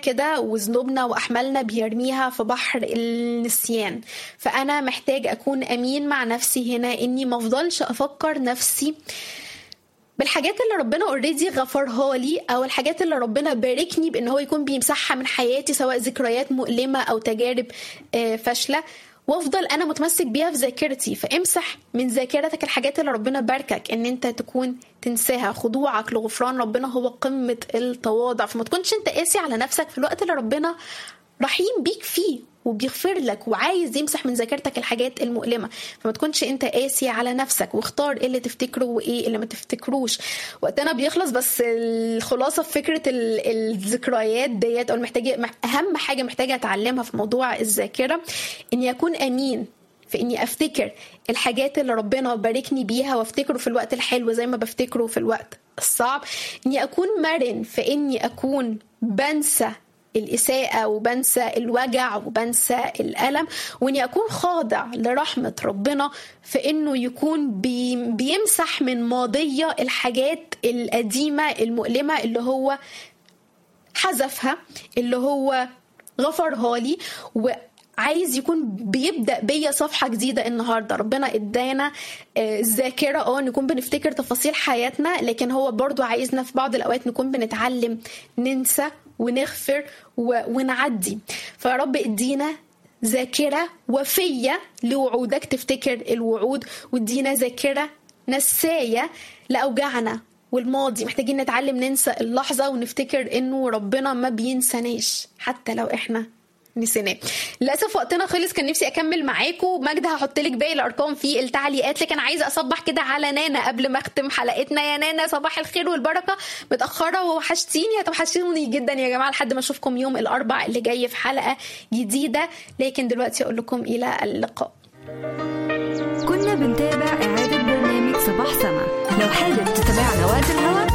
كده وذنوبنا واحمالنا بيرميها في بحر النسيان فانا محتاج اكون امين مع نفسي هنا اني ما افضلش افكر نفسي بالحاجات اللي ربنا اوريدي غفرها لي او الحاجات اللي ربنا باركني بان هو يكون بيمسحها من حياتي سواء ذكريات مؤلمه او تجارب فاشله وافضل انا متمسك بيها في ذاكرتي فامسح من ذاكرتك الحاجات اللي ربنا باركك ان انت تكون تنساها خضوعك لغفران ربنا هو قمه التواضع فما تكونش انت قاسي على نفسك في الوقت اللي ربنا رحيم بيك فيه وبيغفر لك وعايز يمسح من ذاكرتك الحاجات المؤلمه فما تكونش انت قاسي على نفسك واختار ايه اللي تفتكره وايه اللي ما تفتكروش وقتنا بيخلص بس الخلاصه في فكره الذكريات ديت او محتاجه اهم حاجه محتاجه اتعلمها في موضوع الذاكره اني اكون امين في اني افتكر الحاجات اللي ربنا باركني بيها وافتكره في الوقت الحلو زي ما بفتكره في الوقت الصعب اني اكون مرن في اني اكون بنسى الإساءة وبنسى الوجع وبنسى الألم وإني أكون خاضع لرحمة ربنا في إنه يكون بي بيمسح من ماضية الحاجات القديمة المؤلمة اللي هو حذفها اللي هو غفرها لي و عايز يكون بيبدا بيا صفحه جديده النهارده ربنا ادانا الذاكره اه نكون بنفتكر تفاصيل حياتنا لكن هو برضو عايزنا في بعض الاوقات نكون بنتعلم ننسى ونغفر ونعدي فيا رب ادينا ذاكره وفيه لوعودك تفتكر الوعود وادينا ذاكره نسايه لاوجاعنا والماضي محتاجين نتعلم ننسى اللحظه ونفتكر انه ربنا ما بينساناش حتى لو احنا نسيناه للاسف وقتنا خلص كان نفسي اكمل معاكم ماجدة هحط لك باقي الارقام في التعليقات لكن عايزه اصبح كده على نانا قبل ما اختم حلقتنا يا نانا صباح الخير والبركه متاخره ووحشتيني هتوحشوني جدا يا جماعه لحد ما اشوفكم يوم الاربع اللي جاي في حلقه جديده لكن دلوقتي اقول لكم الى اللقاء كنا بنتابع اعاده برنامج صباح سما لو حابب تتابعنا وقت الهوا